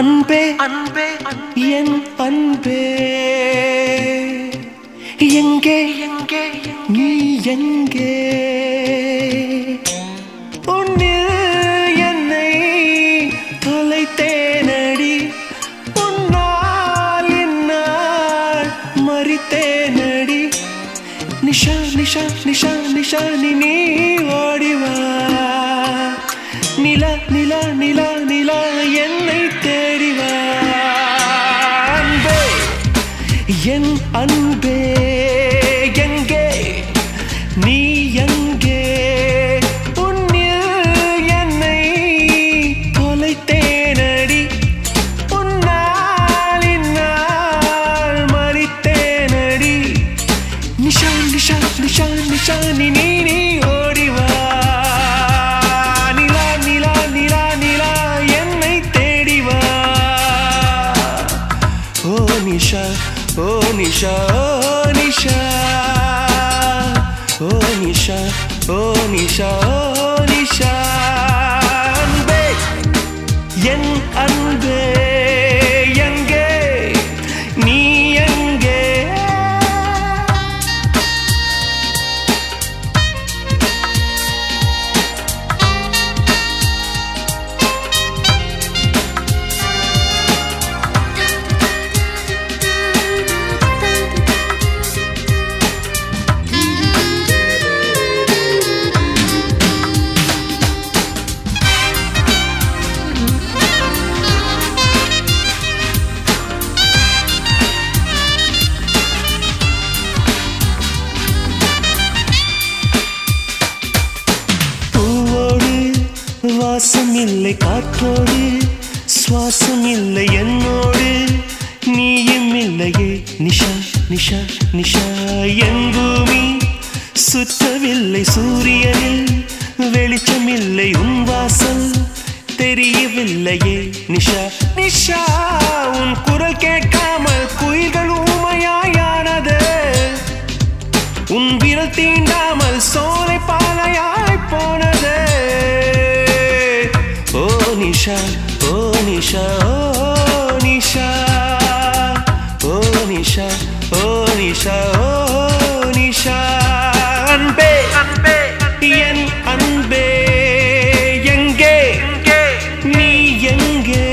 அன்பே அன்பே என் அன்பே எங்கே எங்கே நீ எங்கே உன்னில் என்னை தொலைத்தேனடி உன்னால் என்னால் மறித்தேனடி நிஷா நிஷா நிஷா நிஷா நீ நீ ஓடிவா நிலா நிலா நிலா நிலா என்னை தேடிவா அன்பே என் அன்பே எங்கே நீ எங்கே உன்னில் என்னை தொலைத்தேனடி உன்னால் இந்நாள் மறித்தேனடி நிஷா நிஷா நிஷா நிஷா நீ நீ நீ ஓடிவா நிலா நிலா நிலா நிலா என்னை தேடிவா ஓ நிஷா ஓ நிஷா ஓ நிஷா ஓ நிஷா ஓ நிஷா ஓ நிஷா அன்பே என் அன்பே எங்கே நீ எங்கே பூவோடு வாசம் இல்லை காற்றோடு சுவாசம் இல்லை என்னோடு நீயும் இல்லையே நிஷா நிஷா நிஷா என் பூமி சுற்றவில்லை சூரியனில் வெளிச்சம் இல்லை உன் வாசல் தெரியவில்லையே நிஷா நிஷா உன் குரல் கேட்காமல் குயில்கள் ஊமையாயானது உன் விரல் தீண்டாமல் சோலை பாலையாய் போனது ஓ நிஷா ஓ நிஷா ஓ நிஷா ஓ நிஷா ஓ நிஷா ஓ நிஷா அன்பே அன்பே என் அன்பே எங்கே நீ எங்கே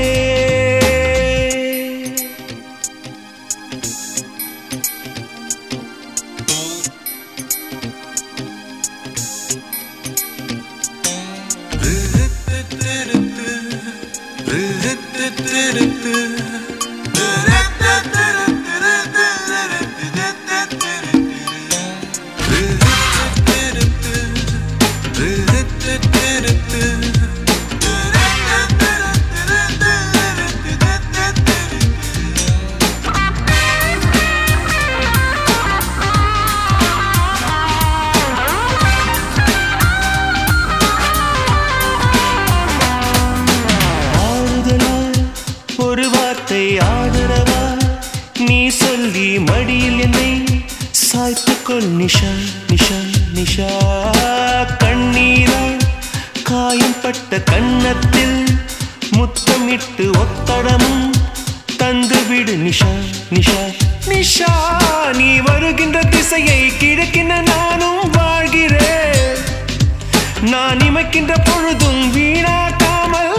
ஆறுதலாய் ஒரு வார்த்தை ஆதரவா நீ சொல்லி மடியில் என்னை சாய்த்துக்கொள் நிஷா நிஷா நிஷா கண்ணீரா காயம்பட்ட கன்னத்தில் முத்தமிட்டு ஒத்தடமும் தந்துவிடு நிஷா நிஷா நிஷா நீ வருகின்ற திசையை கிழக்கின நானும் வாழ்கிறேன் நான் இமைக்கின்ற பொழுதும் வீணாக்காமல்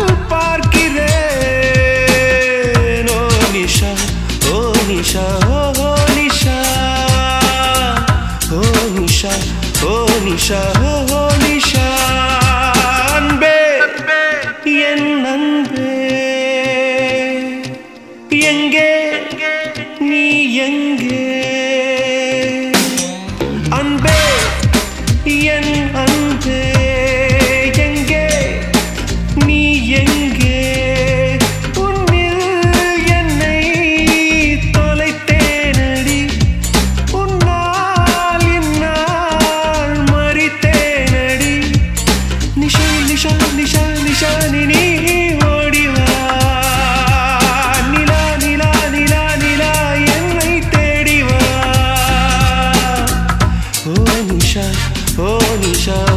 பார்க்கிறேன் ஓ நிஷா ஓ நிஷா ஓ நிஷா ஓ நிஷா ஓ நிஷா ஓ நிஷா அன்பே என் அன்பே எங்கே நீ எங்கே அன்பே என் அன்பே எங்கே நீ எங்கே உன்னில் என்னை தொலைத்தேனடி உன்னால் இந்நாள் மறித்தேனடி நிஷா நிஷா நிஷா நிஷா நீ நீ ஓடிவா நிலா நிலா நிலா நிலா என்னை தேடிவா ஓ நிஷா ஓ நிஷா